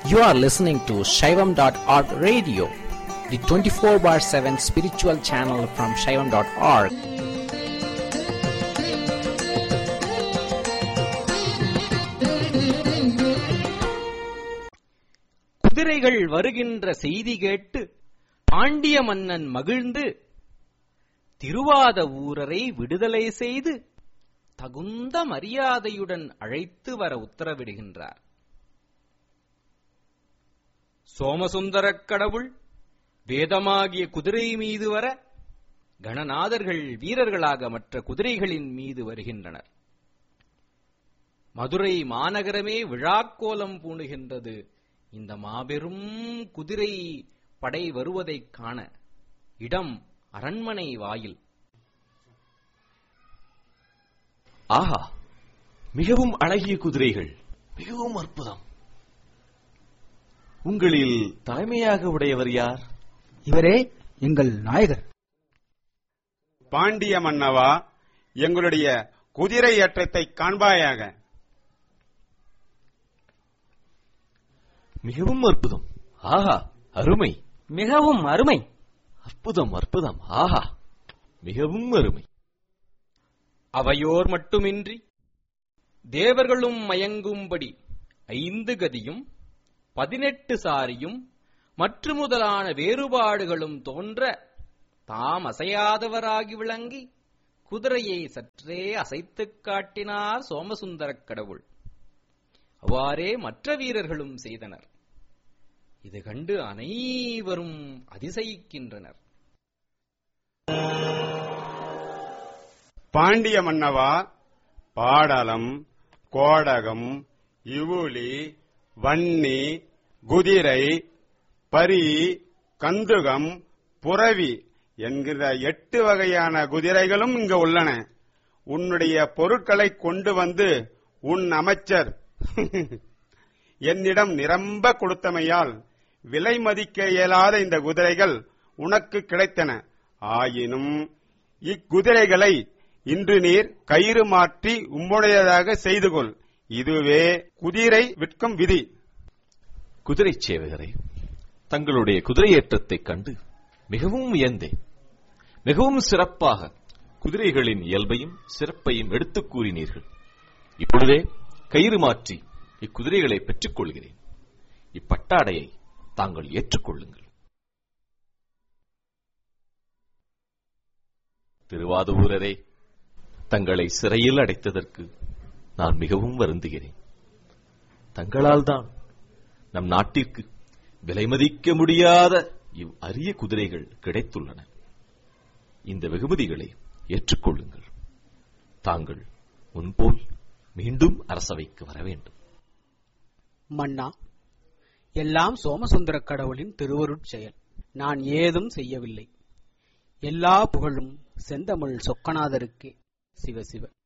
You are listening to Shaivam.org radio, the 24 bar 7 spiritual channel from Shaivam.org. குதிரைகள் வருகின்ற செய்தி கேட்டு பாண்டிய மன்னன் மகிழ்ந்து திருவாத ஊரரை விடுதலை செய்து தகுந்த மரியாதையுடன் அழைத்து வர உத்தரவிடுகின்றார் சோமசுந்தரக் கடவுள் வேதமாகிய குதிரை மீது வர கணநாதர்கள் வீரர்களாக மற்ற குதிரைகளின் மீது வருகின்றனர் மதுரை மாநகரமே விழாக்கோலம் பூணுகின்றது இந்த மாபெரும் குதிரை படை வருவதைக் காண இடம் அரண்மனை வாயில் ஆஹா மிகவும் அழகிய குதிரைகள் மிகவும் அற்புதம் உங்களில் தலைமையாக உடையவர் யார் இவரே எங்கள் நாயகர் பாண்டிய மன்னவா எங்களுடைய குதிரை ஏற்றத்தை காண்பாயாக மிகவும் அற்புதம் ஆஹா அருமை மிகவும் அருமை அற்புதம் அற்புதம் ஆஹா மிகவும் அருமை அவையோர் மட்டுமின்றி தேவர்களும் மயங்கும்படி ஐந்து கதியும் பதினெட்டு சாரியும் மற்ற முதலான வேறுபாடுகளும் தோன்ற தாம் அசையாதவராகி விளங்கி குதிரையை சற்றே அசைத்துக் காட்டினார் சோமசுந்தரக் கடவுள் அவ்வாறே மற்ற வீரர்களும் செய்தனர் இது கண்டு அனைவரும் அதிசயிக்கின்றனர் பாண்டிய மன்னவா பாடலம் கோடகம் இவுளி வன்னி குதிரை பரி கந்துகம் புரவி என்கிற எட்டு வகையான குதிரைகளும் இங்கு உள்ளன உன்னுடைய பொருட்களை கொண்டு வந்து உன் அமைச்சர் என்னிடம் நிரம்ப கொடுத்தமையால் விலை மதிக்க இயலாத இந்த குதிரைகள் உனக்கு கிடைத்தன ஆயினும் இக்குதிரைகளை இன்று நீர் கயிறு மாற்றி உம்முடையதாக செய்து கொள் இதுவே குதிரை விற்கும் விதி குதிரை சேவகரை தங்களுடைய குதிரை ஏற்றத்தைக் கண்டு மிகவும் வியந்தேன் மிகவும் சிறப்பாக குதிரைகளின் இயல்பையும் சிறப்பையும் எடுத்துக் கூறினீர்கள் இப்பொழுதே கயிறு மாற்றி இக்குதிரைகளை பெற்றுக் கொள்கிறேன் இப்பட்டாடையை தாங்கள் ஏற்றுக்கொள்ளுங்கள் திருவாதூரரே தங்களை சிறையில் அடைத்ததற்கு நான் மிகவும் வருந்துகிறேன் தங்களால் தான் நம் நாட்டிற்கு விலைமதிக்க முடியாத இவ் அரிய குதிரைகள் கிடைத்துள்ளன இந்த வெகுமதிகளை ஏற்றுக்கொள்ளுங்கள் தாங்கள் முன்போல் மீண்டும் அரசவைக்கு வர வேண்டும் மன்னா எல்லாம் சோமசுந்தரக் கடவுளின் திருவருட் செயல் நான் ஏதும் செய்யவில்லை எல்லா புகழும் செந்தமிழ் சொக்கநாதருக்கே சிவ சிவ